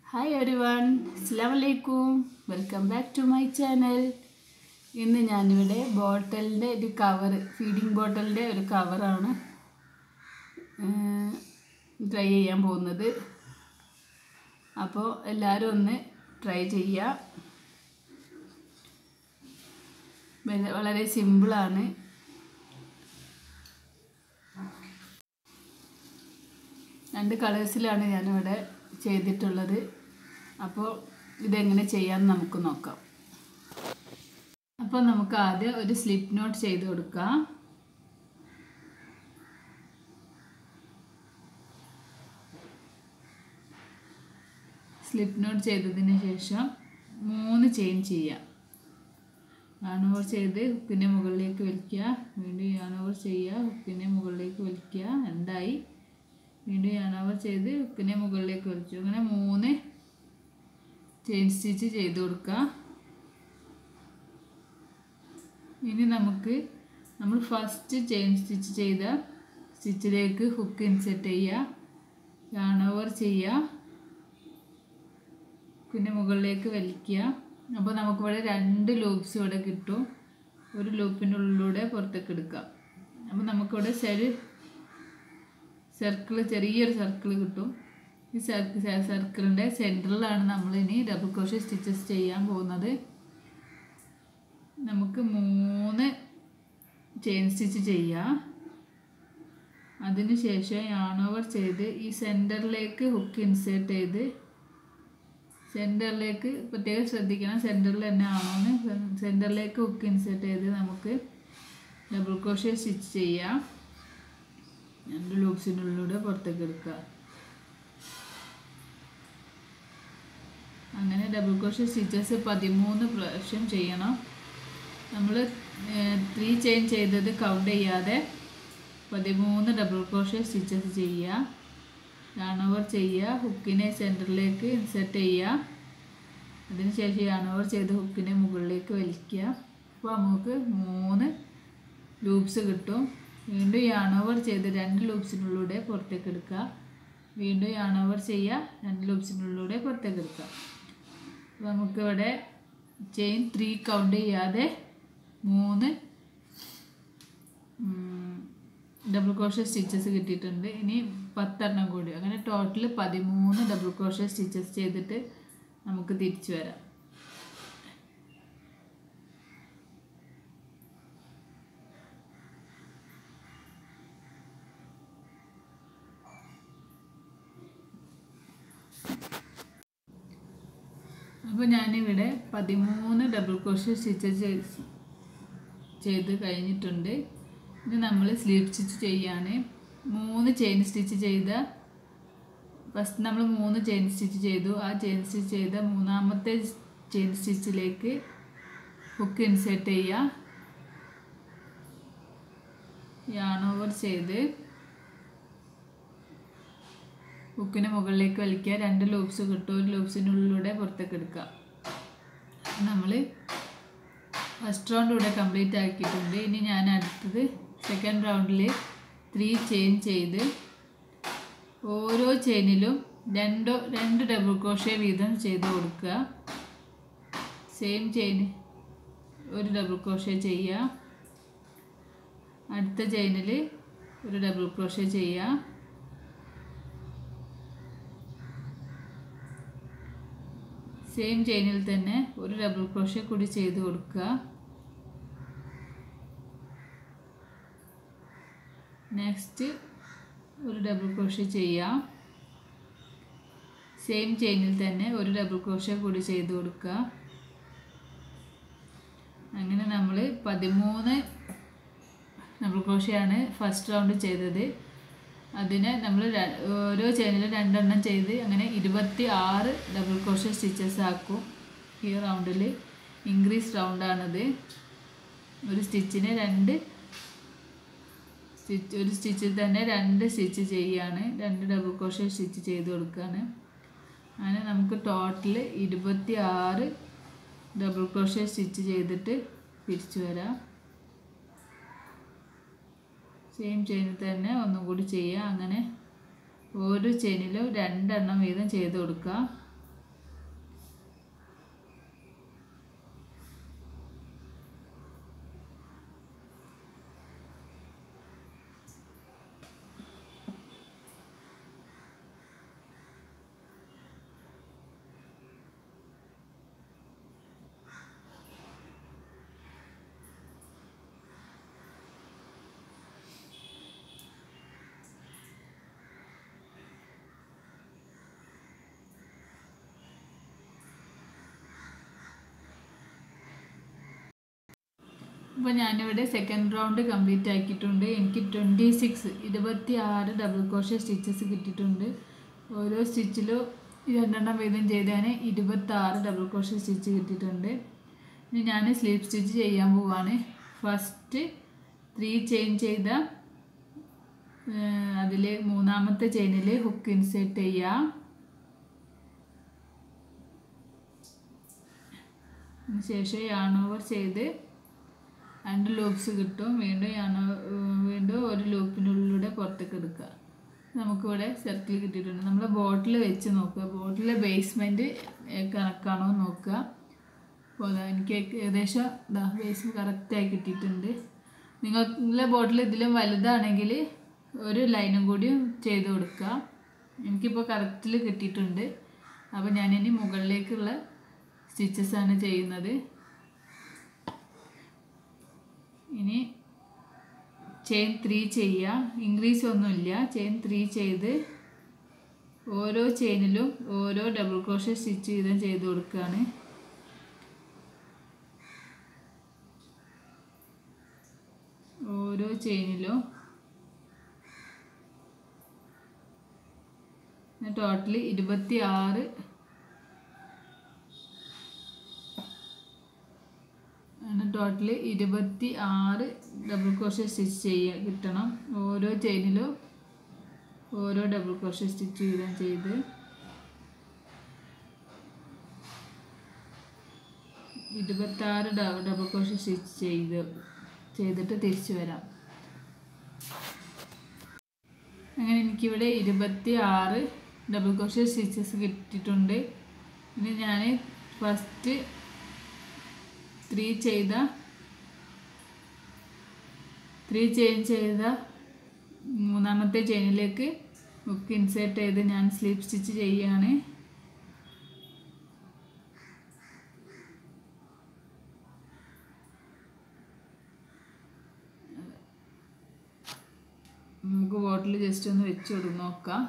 hi every everyone അസ്സാം വലൈക്കും welcome back to my channel ഇന്ന് ഞാനിവിടെ ബോട്ടലിൻ്റെ ഒരു കവർ ഫീഡിങ് ബോട്ടലിൻ്റെ ഒരു കവറാണ് ട്രൈ ചെയ്യാൻ പോകുന്നത് അപ്പോൾ എല്ലാവരും ഒന്ന് ട്രൈ ചെയ്യുക വല- വളരെ സിമ്പിളാണ് രണ്ട് കളേഴ്സിലാണ് ഞാനിവിടെ ചെയ്തിട്ടുള്ളത് അപ്പോൾ ഇതെങ്ങനെ ചെയ്യാമെന്ന് നമുക്ക് നോക്കാം അപ്പോൾ നമുക്ക് ആദ്യം ഒരു സ്ലിപ്പ് നോട്ട് ചെയ്ത് കൊടുക്കാം സ്ലിപ്പ് നോട്ട് ചെയ്തതിന് ശേഷം മൂന്ന് ചെയിൻ ചെയ്യാം യാൺ ഓവർ ചെയ്ത് ഹുക്കിൻ്റെ മുകളിലേക്ക് വലിക്കുക വീണ്ടും യാൺ ഓവർ ചെയ്യുക ഹുക്കിൻ്റെ മുകളിലേക്ക് വലിക്കുക എന്തായി വീണ്ടും യാൺ ഓവർ ചെയ്ത് ഹുക്കിനെ മുകളിലേക്ക് വലിച്ചു അങ്ങനെ മൂന്ന് ചെയിൻ സ്റ്റിച്ച് ചെയ്ത് കൊടുക്കുക ഇനി നമുക്ക് നമ്മൾ ഫസ്റ്റ് ചെയിൻ സ്റ്റിച്ച് ചെയ്ത സ്റ്റിച്ചിലേക്ക് ഹുക്ക് ഇൻസെർട്ട് ചെയ്യുക യാൺ ഓവർ ചെയ്യുക പിന്നെ മുകളിലേക്ക് വലിക്കുക അപ്പോൾ നമുക്കിവിടെ രണ്ട് ലൂപ്സ് ഇവിടെ കിട്ടും ഒരു ലൂപ്പിൻ്റെ ഉള്ളിലൂടെ പുറത്തേക്ക് എടുക്കാം അപ്പോൾ നമുക്കിവിടെ സൈഡ് സർക്കിൾ ചെറിയൊരു സർക്കിൾ കിട്ടും ഈ സർക്കിൾ സർക്കിളിൻ്റെ സെൻറ്ററിലാണ് നമ്മൾ ഇനി ഡബിൾ ക്രോഷ്യ സ്റ്റിച്ചസ് ചെയ്യാൻ പോകുന്നത് നമുക്ക് മൂന്ന് ചെയിൻ സ്റ്റിച്ച് ചെയ്യാം അതിനുശേഷം യാൺ ഓവർ ചെയ്ത് ഈ സെൻറ്ററിലേക്ക് ഹുക്ക് ഇൻസേർട്ട് ചെയ്ത് സെൻറ്ററിലേക്ക് പ്രത്യേകം ശ്രദ്ധിക്കണം സെൻറ്ററിൽ തന്നെ ആണോന്ന് സെൻറ്ററിലേക്ക് ഹുക്ക് ഇൻസേർട്ട് ചെയ്ത് നമുക്ക് ഡബിൾ ക്രോഷ്യ സ്റ്റിച്ച് ചെയ്യാം രണ്ട് ലൂപ്സിനുള്ളിലൂടെ പുറത്തേക്ക് എടുക്കുക അങ്ങനെ ഡബിൾ ക്രോഷ്യ സ്റ്റിച്ചസ് പതിമൂന്ന് പ്രാവശ്യം ചെയ്യണം നമ്മൾ ത്രീ ചെയിൻ ചെയ്തത് കൗണ്ട് ചെയ്യാതെ പതിമൂന്ന് ഡബിൾ ക്രോഷ്യ സ്റ്റിച്ചസ് ചെയ്യുക യാൺ ഓവർ ചെയ്യുക ഹുക്കിനെ സെൻറ്ററിലേക്ക് ഇൻസെർട്ട് ചെയ്യുക അതിനുശേഷം യാൺ ഓവർ ചെയ്ത് ഹുക്കിനെ മുകളിലേക്ക് വലിക്കുക അപ്പോൾ നമുക്ക് മൂന്ന് ലൂപ്സ് കിട്ടും വീണ്ടും യാൺ ഓവർ ചെയ്ത് രണ്ട് ലൂപ്സിനുള്ളിലൂടെ പുറത്തേക്ക് എടുക്കുക വീണ്ടും യാൺ ഓവർ ചെയ്യുക രണ്ട് ലൂപ്സിനുള്ളിലൂടെ പുറത്തേക്ക് എടുക്കുക അപ്പോൾ നമുക്കിവിടെ ചെയിൻ ത്രീ കൗണ്ട് ചെയ്യാതെ മൂന്ന് ഡബിൾ ക്രോഷ്യ സ്റ്റിച്ചസ് കിട്ടിയിട്ടുണ്ട് ഇനി പത്തെണ്ണം കൂടി അങ്ങനെ ടോട്ടൽ പതിമൂന്ന് ഡബിൾ ക്രോഷ്യ സ്റ്റിച്ചസ് ചെയ്തിട്ട് നമുക്ക് തിരിച്ചു വരാം അപ്പോൾ ഞാനിവിടെ പതിമൂന്ന് ഡബിൾ ക്രോഷ്യ സ്റ്റിച്ചസ് ചെയ്ത് കഴിഞ്ഞിട്ടുണ്ട് ഇനി നമ്മൾ സ്ലീവ് സ്റ്റിച്ച് ചെയ്യാണ് മൂന്ന് ചെയിൻ സ്റ്റിച്ച് ചെയ്ത ഫസ്റ്റ് നമ്മൾ മൂന്ന് ചെയിൻ സ്റ്റിച്ച് ചെയ്തു ആ ചെയിൻ സ്റ്റിച്ച് ചെയ്ത മൂന്നാമത്തെ ചെയിൻ സ്റ്റിച്ചിലേക്ക് ഹുക്ക് ഇൻസേർട്ട് ചെയ്യുക യാൺ ഓവർ ചെയ്ത് ഹുക്കിന് മുകളിലേക്ക് വലിക്കുക രണ്ട് ലൂപ്സ് കിട്ടും ഒരു ലൂപ്സിനുള്ളിലൂടെ പുറത്തേക്ക് എടുക്കുക നമ്മൾ ഫസ്റ്റ് റൗണ്ട് ഇവിടെ കംപ്ലീറ്റ് ആക്കിയിട്ടുണ്ട് ഇനി ഞാൻ അടുത്തത് സെക്കൻഡ് റൗണ്ടിൽ ത്രീ ചെയിൻ ചെയ്ത് ഓരോ ചെയിനിലും രണ്ടോ രണ്ട് ഡബിൾ ക്രോഷ്യ വീതം ചെയ്ത് കൊടുക്കുക സെയിം ചെയിൻ ഒരു ഡബിൾ ക്രോഷ്യ ചെയ്യുക അടുത്ത ചെയിനിൽ ഒരു ഡബിൾ ക്രോഷ്യ ചെയ്യുക സെയിം ചെയിനിൽ തന്നെ ഒരു ഡബിൾ ക്രോഷ്യ കൂടി ചെയ്ത് കൊടുക്കുക നെക്സ്റ്റ് ഒരു ഡബിൾ ക്രോഷ്യ ചെയ്യാം സെയിം ചെയിനിൽ തന്നെ ഒരു ഡബിൾ ക്രോഷ്യ കൂടി ചെയ്ത് കൊടുക്കുക അങ്ങനെ നമ്മൾ പതിമൂന്ന് ഡബിൾ ക്രോഷ്യയാണ് ഫസ്റ്റ് റൗണ്ട് ചെയ്തത് അതിനെ നമ്മൾ ഓരോ ചെയിനിലും രണ്ടെണ്ണം ചെയ്ത് അങ്ങനെ ഇരുപത്തി ആറ് ഡബിൾ ക്രോഷ്യ സ്റ്റിച്ചസ് ആക്കും ഈ റൗണ്ടിൽ ഇൻക്രീസ് റൗണ്ടാണിത് ഒരു സ്റ്റിച്ചിന് രണ്ട് സ്റ്റിച്ച് ഒരു സ്റ്റിച്ചിൽ തന്നെ രണ്ട് സ്റ്റിച്ച് ചെയ്യുകയാണ് രണ്ട് ഡബിൾ ക്രോഷ്യ സ്റ്റിച്ച് ചെയ്ത് കൊടുക്കുകയാണ് അങ്ങനെ നമുക്ക് ടോട്ടൽ ഇരുപത്തി ആറ് ഡബിൾ ക്രോഷ്യ സ്റ്റിച്ച് ചെയ്തിട്ട് തിരിച്ചു വരാം സെയിം ചെയിനിൽ തന്നെ ഒന്നും കൂടി ചെയ്യുക അങ്ങനെ ഓരോ ചെയിനിലും രണ്ടെണ്ണം വീതം ചെയ്ത് കൊടുക്കുക അപ്പോൾ ഞാനിവിടെ സെക്കൻഡ് റൗണ്ട് കംപ്ലീറ്റ് ആക്കിയിട്ടുണ്ട് എനിക്ക് ട്വൻറ്റി സിക്സ് ഇരുപത്തി ആറ് ഡബിൾ ക്രോഷ്യ സ്റ്റിച്ചസ് കിട്ടിയിട്ടുണ്ട് ഓരോ സ്റ്റിച്ചിലും രണ്ടെണ്ണം വീതം ചെയ്താൽ ഇരുപത്താറ് ഡബിൾ ക്രോഷ്യ സ്റ്റിച്ച് കിട്ടിയിട്ടുണ്ട് ഇനി ഞാൻ സ്ലീപ്പ് സ്റ്റിച്ച് ചെയ്യാൻ പോവാണ് ഫസ്റ്റ് ത്രീ ചെയിൻ ചെയ്ത അതിൽ മൂന്നാമത്തെ ചെയിനിൽ ഹുക്ക് ഇൻസേർട്ട് ചെയ്യുക ശേഷം യാൺ ഓവർ ചെയ്ത് രണ്ട് ലൂപ്സ് കിട്ടും വീണ്ടും യാൺ വീണ്ടും ഒരു ലൂപ്പിനുള്ളിലൂടെ പുറത്തേക്ക് എടുക്കുക നമുക്കിവിടെ സർക്കിൾ കിട്ടിയിട്ടുണ്ട് നമ്മൾ ബോട്ടിൽ വെച്ച് നോക്കുക ബോട്ടിലെ ബേസ്മെൻറ്റ് കണക്കാണോ നോക്കുക അപ്പോൾ അതാ എനിക്ക് ഏകദേശം ഇതാ ബേസ് കറക്റ്റായി കിട്ടിയിട്ടുണ്ട് നിങ്ങളുടെ ബോട്ടിൽ ഇതിലും വലുതാണെങ്കിൽ ഒരു ലൈനും കൂടി ചെയ്ത് കൊടുക്കുക എനിക്കിപ്പോൾ കറക്റ്റിൽ കിട്ടിയിട്ടുണ്ട് അപ്പോൾ ഞാനിനി മുകളിലേക്കുള്ള സ്റ്റിച്ചസ് ആണ് ചെയ്യുന്നത് ഇനി ചെയിൻ ത്രീ ചെയ്യുക ഇൻക്രീസ് ഒന്നുമില്ല ചെയിൻ ത്രീ ചെയ്ത് ഓരോ ചെയിനിലും ഓരോ ഡബിൾ ക്രോഷ്യ സ്റ്റിച്ച് വീതം ചെയ്ത് കൊടുക്കുകയാണ് ഓരോ ചെയിനിലും ടോട്ടൽ ഇരുപത്തി ആറ് അങ്ങനെ ടോട്ടൽ ഇരുപത്തി ആറ് ഡബിൾ ക്രോഷ്യ സ്റ്റിച്ച് ചെയ്യുക കിട്ടണം ഓരോ ചെയിനിലും ഓരോ ഡബിൾ ക്രോഷ്യ സ്റ്റിച്ച് വീതം ചെയ്ത് ഇരുപത്താറ് ഡബിൾ ക്രോഷ്യ സ്റ്റിച്ച് ചെയ്ത് ചെയ്തിട്ട് തിരിച്ചു വരാം അങ്ങനെ എനിക്കിവിടെ ഇരുപത്തി ആറ് ഡബിൾ ക്രോഷ്യ സ്റ്റിച്ചസ് കിട്ടിയിട്ടുണ്ട് ഇനി ഞാൻ ഫസ്റ്റ് ത്രീ ചെയ്ത ത്രീ ചെയിൻ ചെയ്ത മൂന്നാമത്തെ ചെയിനിലേക്ക് ഹുക്ക് ഇൻസേർട്ട് ചെയ്ത് ഞാൻ സ്ലീപ്പ് സ്റ്റിച്ച് ചെയ്യുകയാണ് നമുക്ക് ബോട്ടിൽ ജസ്റ്റ് ഒന്ന് വെച്ച് കൊടുത്ത് നോക്കാം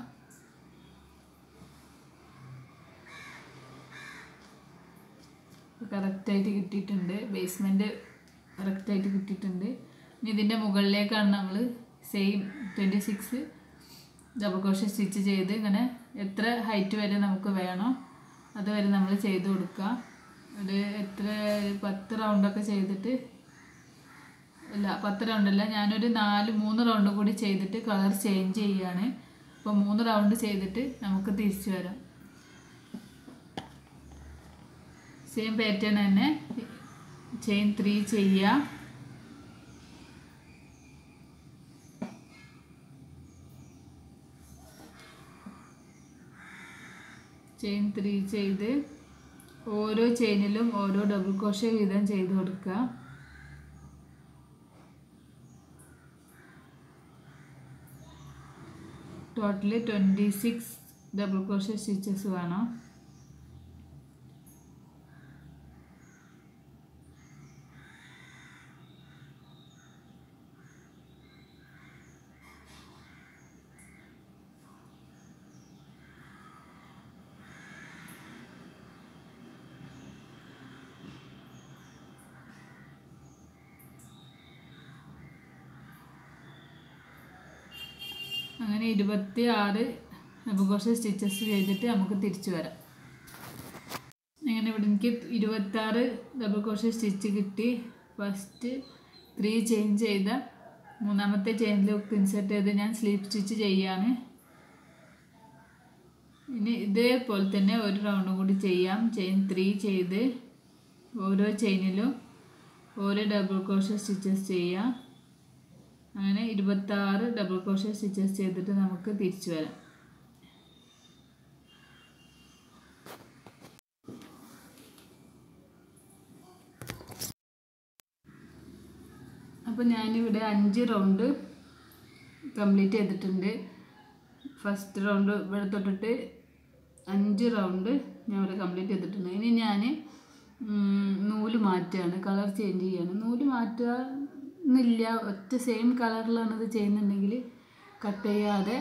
കറക്റ്റായിട്ട് കിട്ടിയിട്ടുണ്ട് ബേസ്മെൻറ്റ് കറക്റ്റായിട്ട് കിട്ടിയിട്ടുണ്ട് ഇനി ഇതിൻ്റെ മുകളിലേക്കാണ് നമ്മൾ same twenty six double crochet stitch ചെയ്ത് ഇങ്ങനെ എത്ര ഹൈറ്റ് വരെ നമുക്ക് വേണോ അതുവരെ നമ്മൾ ചെയ്ത് കൊടുക്കുക ഒരു എത്ര പത്ത് റൗണ്ടൊക്കെ ചെയ്തിട്ട് ഇല്ല പത്ത് റൗണ്ടല്ല ഞാനൊരു നാല് മൂന്ന് റൗണ്ട് കൂടി ചെയ്തിട്ട് കളർ ചേഞ്ച് ചെയ്യുകയാണ് അപ്പോൾ മൂന്ന് റൗണ്ട് ചെയ്തിട്ട് നമുക്ക് തിരിച്ചു വരാം സെയിം പാറ്റേൺ തന്നെ ചെയിൻ ത്രീ ചെയ്യുക ചെയിൻ ത്രീ ചെയ്ത് ഓരോ ചെയിനിലും ഓരോ ഡബിൾ ക്രോഷ്യ വീതം ചെയ്ത് കൊടുക്കുക total twenty six double crochet stitches വേണം അങ്ങനെ ഇരുപത്തി ആറ് ഡബിൾ ക്രോഷ്യ സ്റ്റിച്ചസ് ചെയ്തിട്ട് നമുക്ക് തിരിച്ചു വരാം അങ്ങനെ ഇവിടെ എനിക്ക് ഇരുപത്താറ് ഡബിൾ ക്രോഷ്യ സ്റ്റിച്ച് കിട്ടി ഫസ്റ്റ് ത്രീ ചെയിൻ ചെയ്ത മൂന്നാമത്തെ ചെയിനിൽ ഇൻസെർട്ട് ചെയ്ത് ഞാൻ സ്ലീപ്പ് സ്റ്റിച്ച് ചെയ്യാണ് ഇനി ഇതേപോലെ തന്നെ ഒരു റൗണ്ടും കൂടി ചെയ്യാം ചെയിൻ ത്രീ ചെയ്ത് ഓരോ ചെയിനിലും ഓരോ ഡബിൾ ക്രോഷ്യ സ്റ്റിച്ചസ് ചെയ്യാം അങ്ങനെ ഇരുപത്താറ് ഡബിൾ ക്രോഷ്യ സ്റ്റിച്ചസ് ചെയ്തിട്ട് നമുക്ക് തിരിച്ചു വരാം അപ്പോൾ ഞാനിവിടെ അഞ്ച് റൗണ്ട് കംപ്ലീറ്റ് ചെയ്തിട്ടുണ്ട് ഫസ്റ്റ് റൗണ്ട് ഇവിടെ തൊട്ടിട്ട് അഞ്ച് റൗണ്ട് ഞാൻ ഇവിടെ കംപ്ലീറ്റ് ചെയ്തിട്ടുണ്ട് ഇനി ഞാൻ നൂല് മാറ്റുകയാണ് കളർ ചേഞ്ച് ചെയ്യാണ് നൂല് മാറ്റുക എന്നില്ല ഒറ്റ സെയിം കളറിലാണ് ഇത് ചെയ്യുന്നുണ്ടെങ്കിൽ കട്ട് ചെയ്യാതെ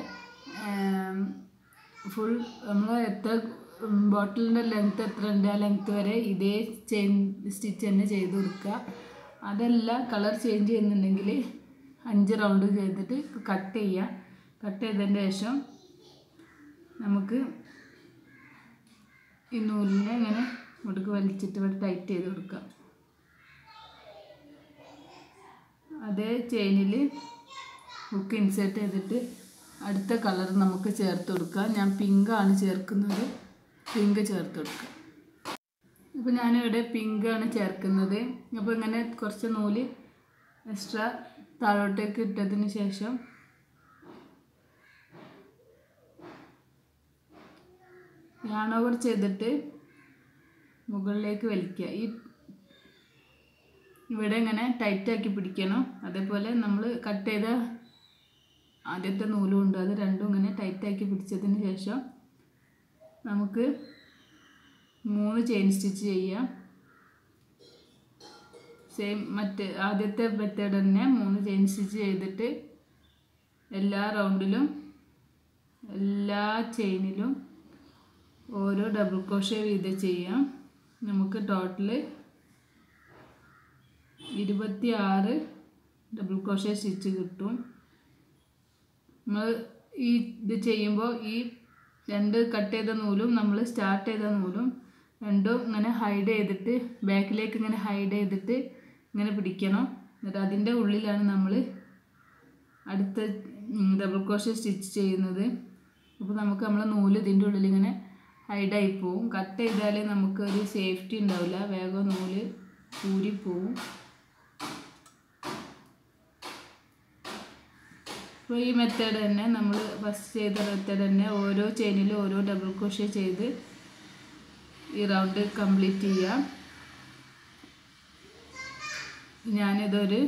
ഫുൾ നമ്മൾ എത്ര ബോട്ടിലിൻ്റെ ലെങ്ത്ത് എത്ര ഉണ്ട് ആ ലെങ്ത്ത് വരെ ഇതേ ചെയിൻ സ്റ്റിച്ച് തന്നെ ചെയ്ത് കൊടുക്കുക അതല്ല കളർ ചേഞ്ച് ചെയ്യുന്നുണ്ടെങ്കിൽ അഞ്ച് റൗണ്ട് ചെയ്തിട്ട് കട്ട് ചെയ്യുക കട്ട് ചെയ്തതിന് ശേഷം നമുക്ക് ഈ നൂലിനെ ഇങ്ങനെ ഇവിടേക്ക് വലിച്ചിട്ട് ഇവിടെ ടൈറ്റ് ചെയ്ത് കൊടുക്കാം അതേ ചെയിനിൽ ഹുക്ക് ഇൻസേർട്ട് ചെയ്തിട്ട് അടുത്ത കളർ നമുക്ക് ചേർത്ത് കൊടുക്കാം ഞാൻ പിങ്കാണ് ചേർക്കുന്നത് പിങ്ക് ചേർത്ത് കൊടുക്കാം അപ്പോൾ ഞാനിവിടെ പിങ്കാണ് ചേർക്കുന്നത് അപ്പോൾ ഇങ്ങനെ കുറച്ച് നൂല് എക്സ്ട്രാ താഴോട്ടേക്ക് ഇട്ടതിന് ശേഷം യാൺ ഓവർ ചെയ്തിട്ട് മുകളിലേക്ക് വലിക്കുക ഈ ഇവിടെ ഇങ്ങനെ ടൈറ്റാക്കി പിടിക്കണം അതേപോലെ നമ്മൾ കട്ട് ചെയ്ത ആദ്യത്തെ നൂലും ഉണ്ട് അത് രണ്ടും ഇങ്ങനെ ടൈറ്റാക്കി പിടിച്ചതിന് ശേഷം നമുക്ക് മൂന്ന് ചെയിൻ സ്റ്റിച്ച് ചെയ്യാം സെയിം മറ്റ് ആദ്യത്തെ മെത്തേഡ് തന്നെ മൂന്ന് ചെയിൻ സ്റ്റിച്ച് ചെയ്തിട്ട് എല്ലാ റൗണ്ടിലും എല്ലാ ചെയിനിലും ഓരോ ഡബിൾ ക്രോഷേ വീതം ചെയ്യാം നമുക്ക് ടോട്ടൽ ഇരുപത്തി ആറ് ഡബിൾ ക്രോഷേ സ്റ്റിച്ച് കിട്ടും നമ്മൾ ഈ ഇത് ചെയ്യുമ്പോൾ ഈ രണ്ട് കട്ട് ചെയ്ത നൂലും നമ്മൾ സ്റ്റാർട്ട് ചെയ്ത നൂലും രണ്ടും ഇങ്ങനെ ഹൈഡ് ചെയ്തിട്ട് ബാക്കിലേക്ക് ഇങ്ങനെ ഹൈഡ് ചെയ്തിട്ട് ഇങ്ങനെ പിടിക്കണം എന്നിട്ട് അതിൻ്റെ ഉള്ളിലാണ് നമ്മൾ അടുത്ത ഡബിൾ ക്രോഷേ സ്റ്റിച്ച് ചെയ്യുന്നത് അപ്പോൾ നമുക്ക് നമ്മളെ നൂല് ഇതിൻ്റെ ഉള്ളിൽ ഇങ്ങനെ ഹൈഡായി പോവും കട്ട് ചെയ്താൽ നമുക്കൊരു സേഫ്റ്റി ഉണ്ടാവില്ല വേഗം നൂല് ഊരിപ്പോവും അപ്പോൾ ഈ മെത്തേഡ് തന്നെ നമ്മൾ ഫസ്റ്റ് ചെയ്ത മെത്തേഡ് തന്നെ ഓരോ ചെയിനിലും ഓരോ ഡബിൾ ക്രോഷേ ചെയ്ത് ഈ റൗണ്ട് കംപ്ലീറ്റ് ചെയ്യാം ഞാനിതൊരു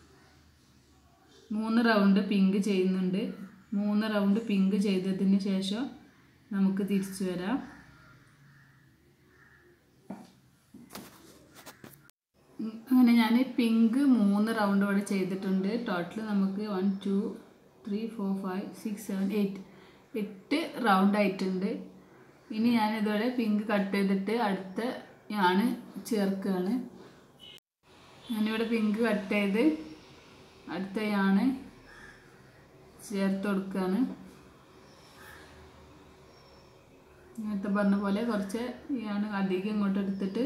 മൂന്ന് റൗണ്ട് പിങ്ക് ചെയ്യുന്നുണ്ട് മൂന്ന് റൗണ്ട് പിങ്ക് ചെയ്തതിന് ശേഷം നമുക്ക് തിരിച്ചു വരാം ഉം, അങ്ങനെ ഞാൻ പിങ്ക് മൂന്ന് റൗണ്ട് ഇവിടെ ചെയ്തിട്ടുണ്ട് ടോട്ടൽ നമുക്ക് one two three four five six seven eight എട്ട് റൗണ്ട് ആയിട്ടുണ്ട് ഇനി ഞാനിതോടെ പിങ്ക് കട്ട് ചെയ്തിട്ട് അടുത്ത ഞാൻ ചേർക്കുകയാണ് ഞാനിവിടെ പിങ്ക് കട്ട് ചെയ്ത് അടുത്ത ഞാൻ ചേർത്ത് കൊടുക്കുകയാണ് നേരത്തെ പറഞ്ഞ പോലെ കുറച്ച് ഞാൻ അധികം ഇങ്ങോട്ട് എടുത്തിട്ട്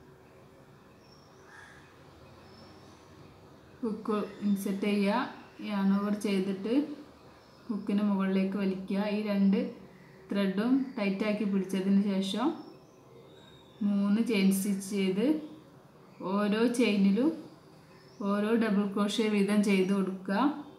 ഹുക്ക് ഇൻസെറ്റ് ചെയ്യുക യാൺ ഓവർ ചെയ്തിട്ട് ഹുക്കിന് മുകളിലേക്ക് വലിക്കുക ഈ രണ്ട് ത്രെഡും ടൈറ്റാക്കി പിടിച്ചതിന് ശേഷം മൂന്ന് ചെയിൻ സ്റ്റിച്ച് ചെയ്ത് ഓരോ ചെയിനിലും ഓരോ ഡബിൾ ക്രോഷ്യ വീതം ചെയ്ത് കൊടുക്കുക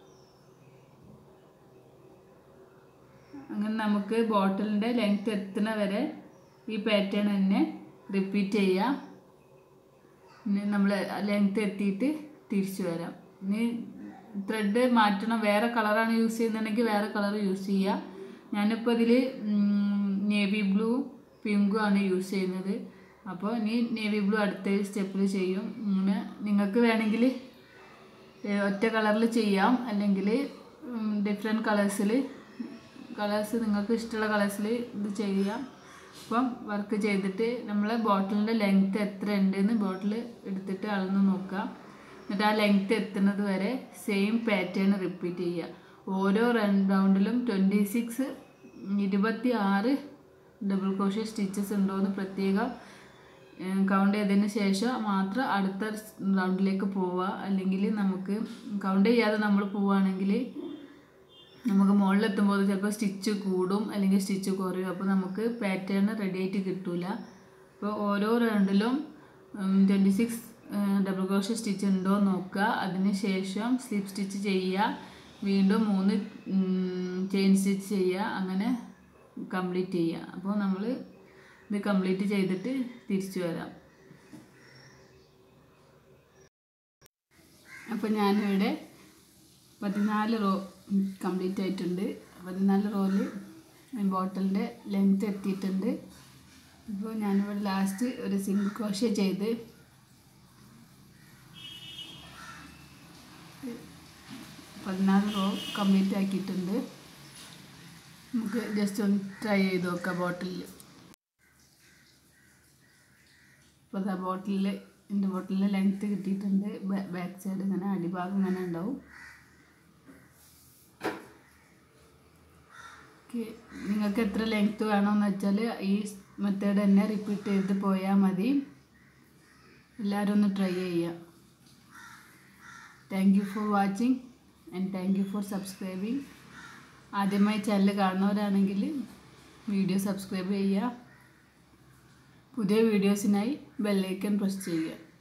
അങ്ങനെ നമുക്ക് ബോട്ടിലിൻ്റെ ലെങ്ത് എത്തുന്ന വരെ ഈ പാറ്റേൺ തന്നെ റിപ്പീറ്റ് ചെയ്യാം ഇനി നമ്മൾ ലെങ്ത് എത്തിയിട്ട് തിരിച്ചു വരാം ഇനി ത്രെഡ് മാറ്റണം വേറെ കളറാണ് യൂസ് ചെയ്യുന്നുണ്ടെങ്കിൽ വേറെ കളർ യൂസ് ചെയ്യുക ഞാനിപ്പോൾ ഇതിൽ നേവി ബ്ലൂ പിങ്കും ആണ് യൂസ് ചെയ്യുന്നത് അപ്പോൾ ഇനി നേവി ബ്ലൂ അടുത്ത സ്റ്റെപ്പിൽ ചെയ്യും ഇങ്ങനെ നിങ്ങൾക്ക് വേണമെങ്കിൽ ഏഹ് ഒറ്റ കളറിൽ ചെയ്യാം അല്ലെങ്കിൽ ഡിഫറെൻറ്റ് കളേഴ്സിൽ കളേഴ്സ് നിങ്ങൾക്ക് ഇഷ്ടമുള്ള കളേഴ്സിൽ ഇത് ചെയ്യാം അപ്പം വർക്ക് ചെയ്തിട്ട് നമ്മൾ ബോട്ടിലിൻ്റെ ലെങ്ത്ത് എത്ര ഉണ്ടെന്ന് ബോട്ടിൽ എടുത്തിട്ട് അളന്ന് നോക്കുക എന്നിട്ട് ആ ലെങ്ത്ത് എത്തുന്നത് വരെ സെയിം പാറ്റേൺ റിപ്പീറ്റ് ചെയ്യുക ഓരോ റൗണ്ടിലും ട്വൻറ്റി സിക്സ് ഇരുപത്തി ആറ് ഡബിൾ ക്രോഷ്യ സ്റ്റിച്ചസ് ഉണ്ടോയെന്ന് പ്രത്യേകം കൗണ്ട് ചെയ്തതിന് ശേഷം മാത്രം അടുത്ത റൗണ്ടിലേക്ക് പോവുക അല്ലെങ്കിൽ നമുക്ക് കൗണ്ട് ചെയ്യാതെ നമ്മൾ പോവുകയാണെങ്കിൽ നമുക്ക് മുകളിലെത്തുമ്പോൾ ചിലപ്പോൾ സ്റ്റിച്ച് കൂടും അല്ലെങ്കിൽ സ്റ്റിച്ച് കുറയും അപ്പോൾ നമുക്ക് പാറ്റേൺ റെഡി ആയിട്ട് കിട്ടില്ല അപ്പോൾ ഓരോ റൗണ്ടിലും twenty six double crochet stitch ഉണ്ടോ എന്ന് നോക്കുക അതിന് ശേഷം സ്ലിപ്പ് സ്റ്റിച്ച് ചെയ്യുക വീണ്ടും മൂന്ന് ചെയിൻ സ്റ്റിച്ച് ചെയ്യുക അങ്ങനെ കംപ്ലീറ്റ് ചെയ്യുക അപ്പോൾ നമ്മൾ ഇത് കംപ്ലീറ്റ് ചെയ്തിട്ട് തിരിച്ചു വരാം അപ്പോൾ ഞാനിവിടെ പതിനാല് റോ കംപ്ലീറ്റ് ആയിട്ടുണ്ട് പതിനാല് റോയിൽ ബോട്ടിലിൻ്റെ ലെങ്ത് എത്തിയിട്ടുണ്ട് ഇപ്പോൾ ഞാനിവിടെ ലാസ്റ്റ് ഒരു സിംഗിൾ ക്രോഷ്യ ചെയ്ത് പതിനാല് റോ കംപ്ലീറ്റ് ആക്കിയിട്ടുണ്ട് നമുക്ക് ജസ്റ്റ് ഒന്ന് ട്രൈ ചെയ്ത് നോക്കാം ബോട്ടിലിൽ അപ്പോൾ അതാ ബോട്ടിലിൽ എൻ്റെ ബോട്ടിലിൽ ലെങ്ത്ത് കിട്ടിയിട്ടുണ്ട് ബാക്ക് സൈഡ് ഇങ്ങനെ അടിഭാഗം ഇങ്ങനെ ഉണ്ടാവും ഓക്കെ നിങ്ങൾക്ക് എത്ര ലെങ്ത്ത് വേണമെന്ന് വെച്ചാൽ ഈ മെത്തേഡ് തന്നെ റിപ്പീറ്റ് ചെയ്ത് പോയാൽ മതി എല്ലാവരും ഒന്ന് ട്രൈ ചെയ്യുക thank you for watching and thank you for subscribing ആദ്യമായി ചാനൽ കാണുന്നവരാണെങ്കിൽ വീഡിയോ സബ്സ്ക്രൈബ് ചെയ്യുക പുതിയ വീഡിയോസിനായി ബെല്ലൈക്കൺ പ്രസ് ചെയ്യുക